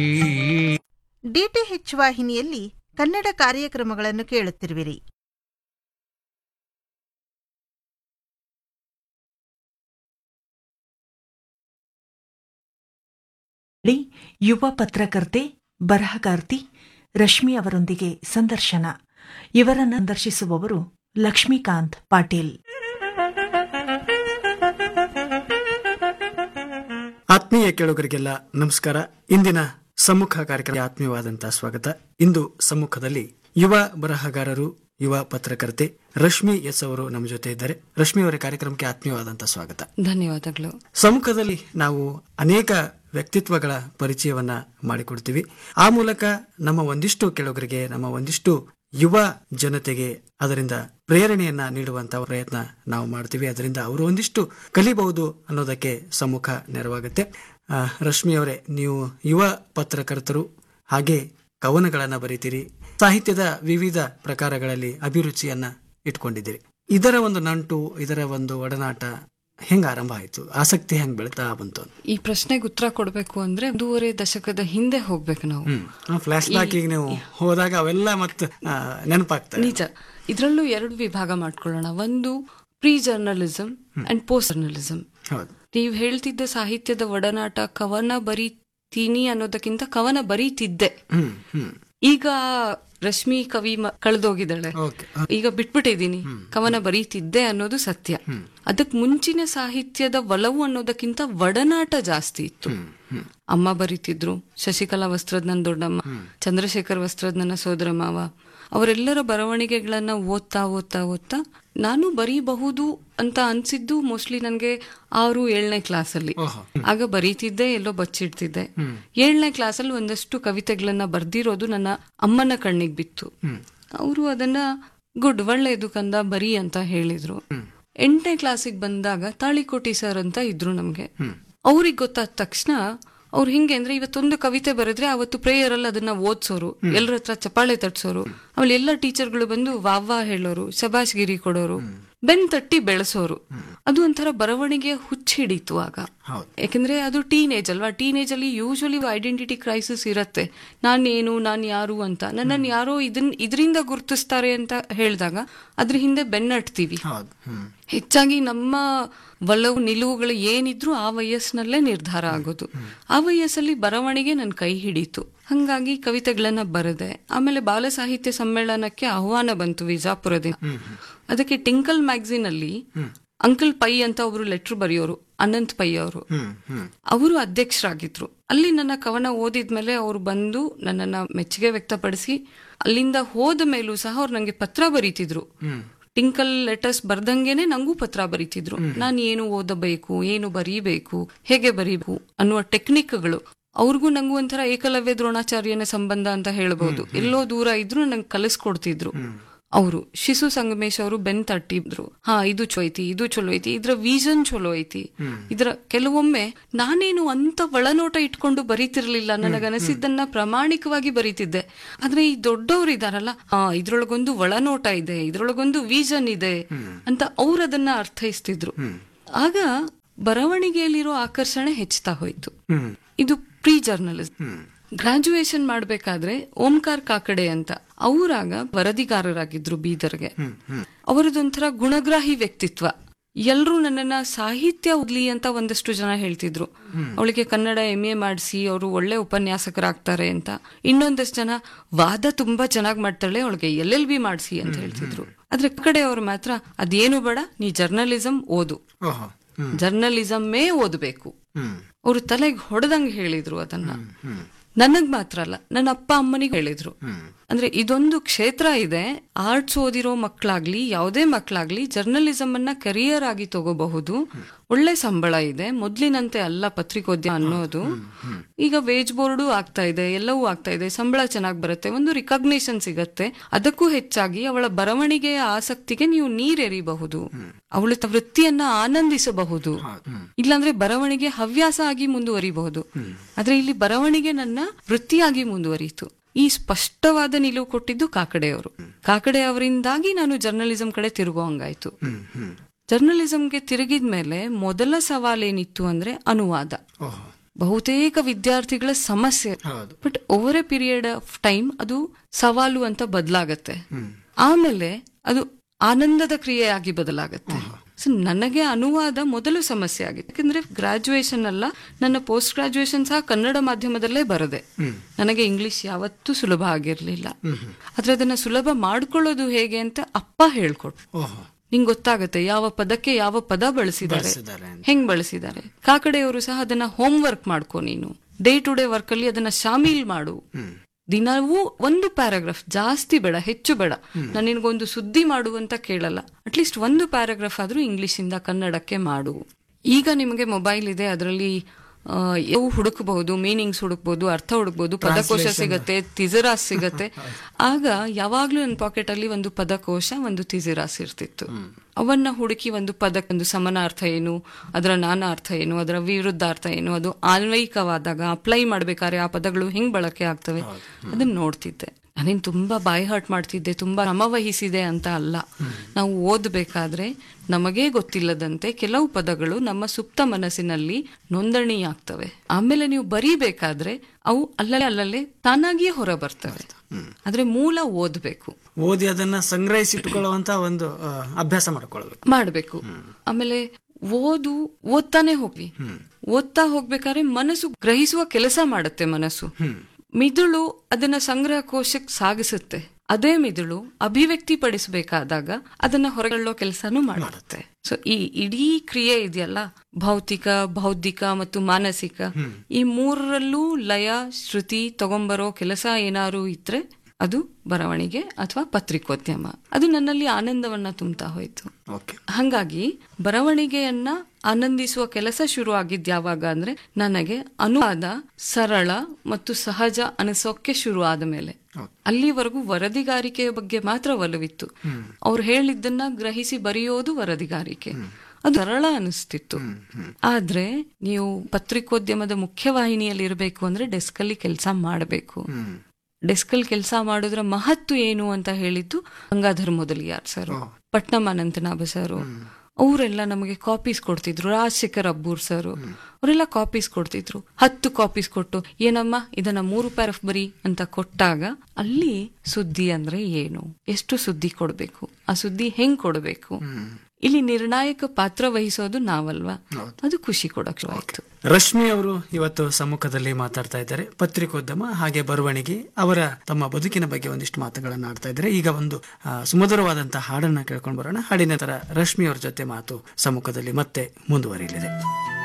DTH ವಾಹಿನಿಯಲ್ಲಿ ಕನ್ನಡ ಕಾರ್ಯಕ್ರಮಗಳನ್ನು ಕೇಳುತ್ತಿರುವಿರಿ ಳಿ ಯುವ ಪತ್ರಕರ್ತೆ ಬರಹಗಾರ್ತಿ ರಶ್ಮಿ ಅವರೊಂದಿಗೆ ಸಂದರ್ಶನ ಇವರನ್ನು ಸಂದರ್ಶಿಸುವವರು ಲಕ್ಷ್ಮೀಕಾಂತ್ ಪಾಟೀಲ್ ಆತ್ಮೀಯ ಕೇಳುಗರಿಗೆಲ್ಲ ನಮಸ್ಕಾರ ಇಂದಿನ ಸಮ್ಮುಖ ಕಾರ್ಯಕ್ರಮ ಆತ್ಮೀಯವಾದಂತಹ ಸ್ವಾಗತ ಇಂದು ಸಮ್ಮುಖದಲ್ಲಿ ಯುವ ಬರಹಗಾರರು ಯುವ ಪತ್ರಕರ್ತೆ ರಶ್ಮಿ ಎಸ್ ಅವರು ನಮ್ಮ ಜೊತೆ ಇದ್ದಾರೆ ರಶ್ಮಿ ಅವರ ಕಾರ್ಯಕ್ರಮಕ್ಕೆ ಆತ್ಮೀಯವಾದಂತಹ ಸ್ವಾಗತ ಧನ್ಯವಾದಗಳು ಸಮ್ಮುಖದಲ್ಲಿ ನಾವು ಅನೇಕ ವ್ಯಕ್ತಿತ್ವಗಳ ಪರಿಚಯವನ್ನ ಮಾಡಿಕೊಡ್ತೀವಿ ಆ ಮೂಲಕ ನಮ್ಮ ಒಂದಿಷ್ಟು ಕೆಳಗರಿಗೆ ನಮ್ಮ ಒಂದಿಷ್ಟು ಯುವ ಜನತೆಗೆ ಅದರಿಂದ ಪ್ರೇರಣೆಯನ್ನ ನೀಡುವಂತಹ ಪ್ರಯತ್ನ ನಾವು ಮಾಡ್ತೀವಿ ಅದರಿಂದ ಅವರು ಒಂದಿಷ್ಟು ಕಲಿಬಹುದು ಅನ್ನೋದಕ್ಕೆ ಸಮ್ಮುಖ ನೆರವಾಗುತ್ತೆ ಆ, ರಶ್ಮಿ ಅವರೇ ನೀವು ಯುವ ಪತ್ರಕರ್ತರು ಹಾಗೆ ಕವನಗಳನ್ನ ಬರೀತೀರಿ ಸಾಹಿತ್ಯದ ವಿವಿಧ ಪ್ರಕಾರಗಳಲ್ಲಿ ಅಭಿರುಚಿಯನ್ನ ಇಟ್ಕೊಂಡಿದ್ದೀರಿ ಇದರ ಒಂದು ನಂಟು ಇದರ ಒಂದು ಒಡನಾಟ ಹೆಂಗ ಆರಂಭ ಆಯ್ತು ಆಸಕ್ತಿ ಹೆಂಗ್ ಬೆಳೀತಾ ಬಂತು ಈ ಪ್ರಶ್ನೆಗೆ ಉತ್ತರ ಕೊಡಬೇಕು ಅಂದ್ರೆ ಒಂದೂವರೆ ದಶಕದ ಹಿಂದೆ ಹೋಗ್ಬೇಕು ನಾವು ಫ್ಲಾಶ್ ಬ್ಯಾಕಿಗೆ ನೀವು ಹೋದಾಗ ಅವೆಲ್ಲ ಮತ್ತೆ ನೆನಪಾಗ್ತವೆ ನಿಜ ಇದ್ರಲ್ಲೂ ಎರಡು ವಿಭಾಗ ಮಾಡ್ಕೊಳ್ಳೋಣ ಒಂದು pre journalism and post journalism ಹೌದು ನೀವು ಹೇಳ್ತಿದ್ದ ಸಾಹಿತ್ಯದ ಒಡನಾಟ ಕವನ ಬರೀತೀನಿ ಅನ್ನೋದಕ್ಕಿಂತ ಕವನ ಬರೀತಿದ್ದೆ ಹ್ಮ್ ಹ್ಮ್ ಈಗ ರಶ್ಮಿ ಕವಿ ಮ- ಕಳೆದೋಗಿದ್ದಾಳೆ ಓಕೆ ಈಗ ಬಿಟ್ಬಿಟ್ಟಿದ್ದೀನಿ ಕವನ ಬರೀತಿದ್ದೆ ಅನ್ನೋದು ಸತ್ಯ ಅದಕ್ ಮುಂಚಿನ ಸಾಹಿತ್ಯದ ಒಲವು ಅನ್ನೋದಕ್ಕಿಂತ ಒಡನಾಟ ಜಾಸ್ತಿ ಇತ್ತು ಅಮ್ಮ ಬರೀತಿದ್ರು ಶಶಿಕಲಾ ವಸ್ತ್ರದ್ ನನ್ನ ದೊಡ್ಡಮ್ಮ ಚಂದ್ರಶೇಖರ್ ವಸ್ತ್ರದ್ ನನ್ನ ಸೋದರ ಮಾವ ಅವರೆಲ್ಲರ ಬರವಣಿಗೆಗಳನ್ನ ಓದ್ತಾ ಓದ್ತಾ ಓದ್ತಾ ನಾನು ಬರೀಬಹುದು ಅಂತ ಅನ್ಸಿದ್ದು ಮೋಸ್ಟ್ಲಿ ನನಗೆ ಆರು ಏಳನೇ ಕ್ಲಾಸಲ್ಲಿ ಆಗ ಬರೀತಿದ್ದೆ ಎಲ್ಲೋ ಬಚ್ಚಿಡ್ತಿದ್ದೆ ಏಳನೇ ಕ್ಲಾಸಲ್ಲಿ ಒಂದಷ್ಟು ಕವಿತೆಗಳನ್ನ ಬರ್ದಿರೋದು ನನ್ನ ಅಮ್ಮನ ಕಣ್ಣಿಗೆ ಬಿತ್ತು ಅವರು ಅದನ್ನ ಗುಡ್ ಒಳ್ಳೇದು ಕಂದ ಬರಿ ಅಂತ ಹೇಳಿದ್ರು ಎಂಟನೇ ಕ್ಲಾಸಿಗೆ ಬಂದಾಗ ತಾಳಿಕೋಟಿ ಸರ್ ಅಂತ ಇದ್ರು ನಮ್ಗೆ ಅವ್ರಿಗೆ ಗೊತ್ತಾದ ತಕ್ಷಣ ಅವ್ರು ಹಿಂಗೆ ಅಂದ್ರೆ ಇವತ್ತೊಂದು ಕವಿತೆ ಬರೆದ್ರೆ ಅವತ್ತು ಪ್ರೇಯರ್ ಅಲ್ಲಿ ಅದನ್ನ ಓದ್ಸೋರು ಎಲ್ಲರ ಹತ್ರ ಚಪ್ಪಾಳೆ ತಟ್ಸೋರು ಆಮೇಲೆ ಎಲ್ಲ ಟೀಚರ್ಗಳು ಬಂದು ವಾವ್ವಾ ಹೇಳೋರು ಶಬಾಷ್ಗಿರಿ ಕೊಡೋರು ಬೆನ್ ತಟ್ಟಿ ಬೆಳೆಸೋರು ಅದು ಒಂಥರ ಬರವಣಿಗೆ ಹುಚ್ಚಿಡಿತು ಆಗ ಹೌದು. ಯಾಕಂದ್ರೆ ಅದು ಟೀನೇಜ್ ಅಲ್ವಾ ಟೀನೇಜ್ ಅಲ್ಲಿ ಯೂಶಲಿ ಐಡೆಂಟಿಟಿ ಕ್ರೈಸಿಸ್ ಇರತ್ತೆ ನಾನೇನು ನಾನ್ ಯಾರು ಅಂತ ನನ್ನನ್ನು ಯಾರೋ ಇದನ್ ಇದರಿಂದ ಗುರುತಿಸ್ತಾರೆ ಅಂತ ಹೇಳಿದಾಗ ಅದ್ರ ಹಿಂದೆ ಬೆನ್ನಟ್ತೀವಿ ಹೌದು ಹ್ಮ್ ಹೆಚ್ಚಾಗಿ ನಮ್ಮ ಒಲವು ನಿಲುವುಗಳು ಏನಿದ್ರು ಆ ವಯಸ್ಸಿನಲ್ಲೇ ನಿರ್ಧಾರ ಆಗೋದು ಆ ವಯಸ್ಸಲ್ಲಿ ಬರವಣಿಗೆ ನನ್ನ ಕೈ ಹಿಡೀತು ಹಂಗಾಗಿ ಕವಿತೆಗಳನ್ನ ಬರೆದೆ ಆಮೇಲೆ ಬಾಲ ಸಾಹಿತ್ಯ ಸಮ್ಮೇಳನಕ್ಕೆ ಆಹ್ವಾನ ಬಂತು ವಿಜಾಪುರದಿಂದ ಅದಕ್ಕೆ ಟಿಂಕಲ್ ಮ್ಯಾಗಝಿನ್ ಅಲ್ಲಿ ಅಂಕಲ್ ಪೈ ಅಂತ ಒಬ್ರು ಲೆಟರ್ ಬರೆಯೋರು ಅನಂತ್ ಪೈ ಅವರು ಹ್ಮ್ ಹ್ಮ್ ಅವರು ಅಧ್ಯಕ್ಷರಾಗಿದ್ರು ಅಲ್ಲಿ ನನ್ನ ಕವನ ಓದಿದ್ಮೇಲೆ ಅವರು ಬಂದು ನನ್ನನ್ನ ಮೆಚ್ಚುಗೆ ವ್ಯಕ್ತಪಡಿಸಿ ಅಲ್ಲಿಂದ ಹೋದ ಮೇಲೂ ಸಹ ಅವ್ರು ನಂಗೆ ಪತ್ರ ಬರೀತಿದ್ರು ಟಿಂಕಲ್ ಲೆಟರ್ಸ್ ಬರ್ದಂಗೆನೆ ನಂಗೂ ಪತ್ರ ಬರೀತಿದ್ರು ನಾನು ಏನು ಓದಬೇಕು ಏನು ಬರೀಬೇಕು ಹೇಗೆ ಬರೀಬೇಕು ಅನ್ನುವ ಟೆಕ್ನಿಕ್ಗಳು ಅವ್ರಿಗೂ ನಂಗೂ ಒಂಥರ ಏಕಲವ್ಯ ದ್ರೋಣಾಚಾರ್ಯನ ಸಂಬಂಧ ಅಂತ ಹೇಳ್ಬೋದು ಎಲ್ಲೋ ದೂರ ಇದ್ರು ನಂಗೆ ಕಲಿಸ್ಕೊಡ್ತಿದ್ರು ಅವರು ಶಿಶು ಸಂಗಮೇಶ್ ಅವರು ಬೆನ್ ತಟ್ಟಿದ್ರು ಹಾ ಇದು ಚಲೋ ಐತಿ ಇದು ಚಲೋ ಐತಿ ಇದ್ರ ವಿಷನ್ ಚಲೋ ಐತಿ ಇದ್ರ ಕೆಲವೊಮ್ಮೆ ನಾನೇನು ಅಂತ ಒಳನೋಟ ಇಟ್ಕೊಂಡು ಬರೀತಿರ್ಲಿಲ್ಲ ನನಗನಿಸಿದ್ದನ್ನ ಪ್ರಾಮಾಣಿಕವಾಗಿ ಬರೀತಿದ್ದೆ ಆದ್ರೆ ಈ ದೊಡ್ಡವ್ರು ಇದಾರಲ್ಲ ಹಾ ಇದ್ರೊಳಗೊಂದು ಒಳನೋಟ ಇದೆ ಇದ್ರೊಳಗೊಂದು ವಿಷನ್ ಇದೆ ಅಂತ ಅವ್ರು ಅದನ್ನ ಅರ್ಥೈಸ್ತಿದ್ರು ಆಗ ಬರವಣಿಗೆಯಲ್ಲಿರೋ ಆಕರ್ಷಣೆ ಹೆಚ್ಚುತ್ತಾ ಹೋಯ್ತು ಹ್ಮ್ ಇದು ಪ್ರೀ ಜರ್ನಲಿಸಂ ಗ್ರಾಜುಯೇಷನ್ ಮಾಡ್ಬೇಕಾದ್ರೆ ಓಂಕಾರ್ ಕಾಕಡೆ ಅಂತ ಅವರಾಗ ವರದಿಗಾರರಾಗಿದ್ರು ಬೀದರ್ಗೆ ಅವರದೊಂಥರ ಗುಣಗ್ರಾಹಿ ವ್ಯಕ್ತಿತ್ವ ಎಲ್ರೂ ನನ್ನನ್ನ ಸಾಹಿತ್ಯ ಓದ್ಲಿ ಅಂತ ಒಂದಷ್ಟು ಜನ ಹೇಳ್ತಿದ್ರು ಅವಳಿಗೆ ಕನ್ನಡ ಎಂ ಎ ಮಾಡಿಸಿ ಅವರು ಒಳ್ಳೆ ಉಪನ್ಯಾಸಕರಾಗ್ತಾರೆ ಅಂತ ಇನ್ನೊಂದಷ್ಟು ಜನ ವಾದ ತುಂಬಾ ಚೆನ್ನಾಗಿ ಮಾಡ್ತಾಳೆ ಅವಳಿಗೆ ಎಲ್ ಎಲ್ ಬಿ ಮಾಡಿಸಿ ಅಂತ ಹೇಳ್ತಿದ್ರು ಆದ್ರೆ ಕಡೆ ಅವ್ರು ಮಾತ್ರ ಅದೇನು ಬೇಡ ನೀ ಜರ್ನಲಿಸಂ ಓದು ಓಹೋ ಹ್ಮ್ ಜರ್ನಲಿಸಮ್ಮೇ ಓದಬೇಕು ಹ್ಮ್ ಅವರು ತಲೆಗೆ ಹೊಡೆದಂಗೆ ಹೇಳಿದ್ರು ಅದನ್ನ ನನಗ್ ಮಾತ್ರ ಅಲ್ಲ ನನ್ನ ಅಪ್ಪ ಅಮ್ಮನಿಗೆ ಹೇಳಿದ್ರು ಅಂದ್ರೆ ಇದೊಂದು ಕ್ಷೇತ್ರ ಇದೆ ಆರ್ಟ್ಸ್ ಓದಿರೋ ಮಕ್ಕಳಾಗ್ಲಿ ಯಾವುದೇ ಮಕ್ಕಳಾಗ್ಲಿ ಜರ್ನಲಿಸಂ ಅನ್ನ ಕರಿಯರ್ ಆಗಿ ತಗೋಬಹುದು ಒಳ್ಳೆ ಸಂಬಳ ಇದೆ ಮೊದ್ಲಿನಂತೆ ಅಲ್ಲ ಪತ್ರಿಕೋದ್ಯಮ ಅನ್ನೋದು ಈಗ ವೇಜ್ ಬೋರ್ಡು ಆಗ್ತಾ ಇದೆ ಎಲ್ಲವೂ ಆಗ್ತಾ ಇದೆ ಸಂಬಳ ಚೆನ್ನಾಗಿ ಬರುತ್ತೆ ಒಂದು ರಿಕಗ್ನೇಷನ್ ಸಿಗತ್ತೆ ಅದಕ್ಕೂ ಹೆಚ್ಚಾಗಿ ಅವಳ ಬರವಣಿಗೆಯ ಆಸಕ್ತಿಗೆ ನೀವು ನೀರೆರಿಬಹುದು ಅವಳ ತ- ವೃತ್ತಿಯನ್ನ ಆನಂದಿಸಬಹುದು ಇಲ್ಲಾಂದ್ರೆ ಬರವಣಿಗೆ ಹವ್ಯಾಸ ಆಗಿ ಮುಂದುವರಿಬಹುದು ಆದ್ರೆ ಇಲ್ಲಿ ಬರವಣಿಗೆ ನನ್ನ ವೃತ್ತಿಯಾಗಿ ಮುಂದುವರಿಯಿತು ಈ ಸ್ಪಷ್ಟವಾದ ನಿಲುವು ಕೊಟ್ಟಿದ್ದು ಕಾಕಡೆಯವರು ಕಾಕಡೆ ಅವರಿಂದಾಗಿ ನಾನು ಜರ್ನಲಿಸಂ ಕಡೆ ತಿರುಗೋ ಹಂಗಾಯ್ತು ಜರ್ನಲಿಸಂಗೆ ತಿರುಗಿದ ಮೇಲೆ ಮೊದಲ ಸವಾಲೇನಿತ್ತು ಅಂದ್ರೆ ಅನುವಾದ ಓಹೋ ಬಹುತೇಕ ವಿದ್ಯಾರ್ಥಿಗಳ ಸಮಸ್ಯೆ ಹೌದು but over a period of time ಅದು ಸವಾಲು ಅಂತ ಬದಲಾಗತ್ತೆ ಆಮೇಲೆ ಅದು ಆನಂದದ ಕ್ರಿಯೆಯಾಗಿ ಬದಲಾಗತ್ತೆ ಸೊ ನನಗೆ ಅನುವಾದ ಮೊದಲು ಸಮಸ್ಯೆ ಆಗಿತ್ತು ಯಾಕಂದ್ರೆ ಗ್ರಾಜುಯೇಷನ್ ಅಲ್ಲ ನನ್ನ ಪೋಸ್ಟ್ ಗ್ರಾಜುಯೇಷನ್ ಸಹ ಕನ್ನಡ ಮಾಧ್ಯಮದಲ್ಲೇ ಬರದೆ ನನಗೆ ಇಂಗ್ಲಿಷ್ ಯಾವತ್ತೂ ಸುಲಭ ಆಗಿರ್ಲಿಲ್ಲ ಆದ್ರೆ ಅದನ್ನ ಸುಲಭ ಮಾಡ್ಕೊಳ್ಳೋದು ಹೇಗೆ ಅಂತ ಅಪ್ಪ ಹೇಳ್ಕೊಟ್ರು ಓಹೋ ನಿಂಗೆ ಗೊತ್ತಾಗತ್ತೆ ಯಾವ ಪದಕ್ಕೆ ಯಾವ ಪದ ಬಳಸಿದ್ದಾರೆ ಬಳಸಿದ್ದಾರೆ ಅಂತ. ಹೆಂಗ್ ಬಳಸಿದ್ದಾರೆ ಕಾಕಡೆಯವರು ಸಹ ಅದನ್ನ ಹೋಮ್ ವರ್ಕ್ ಮಾಡ್ಕೊ ನೀನು ಡೇ ಟು ಡೇ ವರ್ಕ್ ಅಲ್ಲಿ ಅದನ್ನ ಶಾಮೀಲ್ ಮಾಡು ದಿನವೂ ಒಂದು ಪ್ಯಾರಾಗ್ರಾಫ್ ಜಾಸ್ತಿ ಬೇಡ ಹೆಚ್ಚು ಬೇಡ ನಾನು ನಿನಗೊಂದು ಸುದ್ದಿ ಮಾಡು ಅಂತ ಕೇಳಲ್ಲ ಅಟ್ಲೀಸ್ಟ್ ಒಂದು ಪ್ಯಾರಾಗ್ರಾಫ್ ಆದ್ರೂ ಇಂಗ್ಲಿಷ್ ಇಂದ ಕನ್ನಡಕ್ಕೆ ಮಾಡು ಈಗ ನಿಮಗೆ ಮೊಬೈಲ್ ಇದೆ ಅದರಲ್ಲಿ ಯಾವ ಹುಡುಕಬಹುದು ಮೀನಿಂಗ್ಸ್ ಹುಡುಕ್ಬಹುದು ಅರ್ಥ ಹುಡುಕ್ಬಹುದು ಪದಕೋಶ ಸಿಗತ್ತೆ ತಿಜರಾಸ್ ಸಿಗತ್ತೆ ಆಗ ಯಾವಾಗ್ಲೂ ನನ್ನ ಪಾಕೆಟ್ ಅಲ್ಲಿ ಒಂದು ಪದಕೋಶ ಒಂದು ತಿಜರಾಸ್ ಇರ್ತಿತ್ತು ಅವನ್ನ ಹುಡುಕಿ ಒಂದು ಪದಕ್ಕೆ ಒಂದು ಸಮಾನಾರ್ಥ ಏನು ಅದರ ನಾನಾರ್ಥ ಏನು ಅದರ ವಿರುದ್ಧಾರ್ಥ ಏನು ಅದು ಆನ್ವಯಿಕವಾದಾಗ ಅಪ್ಲೈ ಮಾಡ್ಬೇಕಾದ್ರೆ ಆ ಪದಗಳು ಹೆಂಗ್ ಬಳಕೆ ಆಗ್ತವೆ ಅದನ್ನ ನೋಡ್ತಿದ್ದೆ ನಾನೇನ್ ತುಂಬಾ ಬಾಯಿ ಹರ್ಟ್ ಮಾಡ್ತಿದ್ದೆ ತುಂಬಾ ಶ್ರಮ ವಹಿಸಿದೆ ಅಂತ ಅಲ್ಲ ನಾವು ಓದಬೇಕಾದ್ರೆ ನಮಗೇ ಗೊತ್ತಿಲ್ಲದಂತೆ ಕೆಲವು ಪದಗಳು ನಮ್ಮ ಸುಪ್ತ ಮನಸ್ಸಿನಲ್ಲಿ ನೋಂದಣಿ ಆಗ್ತವೆ ಆಮೇಲೆ ನೀವು ಬರೀಬೇಕಾದ್ರೆ ಅವು ಅಲ್ಲಲ್ಲೇ ಅಲ್ಲಲ್ಲೇ ತಾನಾಗಿಯೇ ಹೊರ ಬರ್ತವೆ ಆದ್ರೆ ಮೂಲ ಓದ್ಬೇಕು ಓದಿ ಅದನ್ನ ಸಂಗ್ರಹಿಸಿಟ್ಟುಕೊಳ್ಳುವಂತ ಒಂದು ಆ, ಅಭ್ಯಾಸ ಮಾಡ್ಕೊಳ್ಬೇಕು ಮಾಡ್ಬೇಕು ಆಮೇಲೆ ಓದು ಓದ್ತಾನೆ ಹೋಗ್ಲಿ ಓದ್ತಾ ಹೋಗ್ಬೇಕಾದ್ರೆ ಮನಸ್ಸು ಗ್ರಹಿಸುವ ಕೆಲಸ ಮಾಡುತ್ತೆ ಮನಸ್ಸು ಮಿದುಳು ಅದನ್ನ ಸಂಗ್ರಹ ಕೋಶಕ್ಕೆ ಸಾಗಿಸುತ್ತೆ ಅದೇ ಮಿದುಳು ಅಭಿವ್ಯಕ್ತಿ ಪಡಿಸಬೇಕಾದಾಗ ಅದನ್ನ ಹೊರಗೆಳ್ಳೋ ಕೆಲಸನೂ ಮಾಡುತ್ತೆ ಸೊ ಈ ಇಡೀ ಕ್ರಿಯೆ ಇದೆಯಲ್ಲ ಭೌತಿಕ ಬೌದ್ಧಿಕ ಮತ್ತು ಮಾನಸಿಕ ಈ ಮೂರರಲ್ಲೂ ಲಯ ಶ್ರುತಿ ತಗೊಂಬರೋ ಕೆಲಸ ಏನಾದ್ರು ಇದ್ರೆ ಅದು ಬರವಣಿಗೆ ಅಥವಾ ಪತ್ರಿಕೋದ್ಯಮ ಅದು ನನ್ನಲ್ಲಿ ಆನಂದವನ್ನ ತುಂಬ್ತಾ ಹೋಯ್ತು ಓಕೆ ಹಂಗಾಗಿ ಬರವಣಿಗೆಯನ್ನ ಆನಂದಿಸುವ ಕೆಲಸ ಶುರು ಆಗಿದ್ ಯಾವಾಗ ಅಂದ್ರೆ ನನಗೆ ಅನುವಾದ ಸರಳ ಮತ್ತು ಸಹಜ ಅನಿಸೋಕೆ ಶುರು ಆದ ಮೇಲೆ ಅಲ್ಲಿವರೆಗೂ ವರದಿಗಾರಿಕೆಯ ಬಗ್ಗೆ ಮಾತ್ರ ಒಲವಿತ್ತು ಅವ್ರು ಹೇಳಿದ್ದನ್ನ ಗ್ರಹಿಸಿ ಬರೆಯೋದು ವರದಿಗಾರಿಕೆ ಅದು ಸರಳ ಅನಿಸ್ತಿತ್ತು ಆದ್ರೆ ನೀವು ಪತ್ರಿಕೋದ್ಯಮದ ಮುಖ್ಯವಾಹಿನಿಯಲ್ಲಿ ಇರಬೇಕು ಅಂದ್ರೆ ಡೆಸ್ಕಲ್ಲಿ ಕೆಲಸ ಮಾಡಬೇಕು ಡೆಸ್ಕಲ್ ಕೆಲಸ ಮಾಡೋದ್ರ ಮಹತ್ವ ಏನು ಅಂತ ಹೇಳಿದ್ದು ಗಂಗಾಧರ್ ಮೊದಲಿಯಾರ್ ಸರ್ ಪಟ್ನಮ್ ಅನಂತನಾಭ ಸರ್ ಅವರೆಲ್ಲ ನಮಗೆ ಕಾಪೀಸ್ ಕೊಡ್ತಿದ್ರು ರಾಜಶೇಖರ್ ಅಬ್ಬೂರ್ ಸರ್ ಅವರೆಲ್ಲ ಕಾಪೀಸ್ ಕೊಡ್ತಿದ್ರು ಹತ್ತು ಕಾಪೀಸ್ ಕೊಟ್ಟು ಏನಮ್ಮ ಇದನ್ನ ಮೂರು ಪ್ಯಾರಫ್ ಬರಿ ಅಂತ ಕೊಟ್ಟಾಗ ಅಲ್ಲಿ ಸುದ್ದಿ ಅಂದ್ರೆ ಏನು ಎಷ್ಟು ಸುದ್ದಿ ಕೊಡ್ಬೇಕು ಆ ಸುದ್ದಿ ಹೆಂಗ್ ಕೊಡ್ಬೇಕು ಇಲ್ಲಿ ನಿರ್ಣಾಯಕ ಪಾತ್ರ ವಹಿಸೋದು ನಾವಲ್ವಾ ಅದು ಖುಷಿ ಕೊಡಕ್ಕೆ ಆಯ್ತು ರಶ್ಮಿ ಅವರು ಇವತ್ತು ಸಮ್ಮುಖದಲ್ಲಿ ಮಾತಾಡ್ತಾ ಇದ್ದಾರೆ ಪತ್ರಿಕೋದ್ಯಮ ಹಾಗೆ ಬರವಣಿಗೆ ಅವರ ತಮ್ಮ ಬದುಕಿನ ಬಗ್ಗೆ ಒಂದಿಷ್ಟು ಮಾತುಗಳನ್ನ ಆಡ್ತಾ ಇದ್ದಾರೆ ಈಗ ಒಂದು ಆ, ಸುಮಧುರವಾದಂತಹ ಹಾಡನ್ನ ಕೇಳ್ಕೊಂಡು ಬರೋಣ ಹಾಡಿನ ತರ ರಶ್ಮಿ ಅವ್ರ ಜೊತೆ ಮಾತು ಸಮ್ಮುಖದಲ್ಲಿ ಮತ್ತೆ ಮುಂದುವರಿಯಲಿದೆ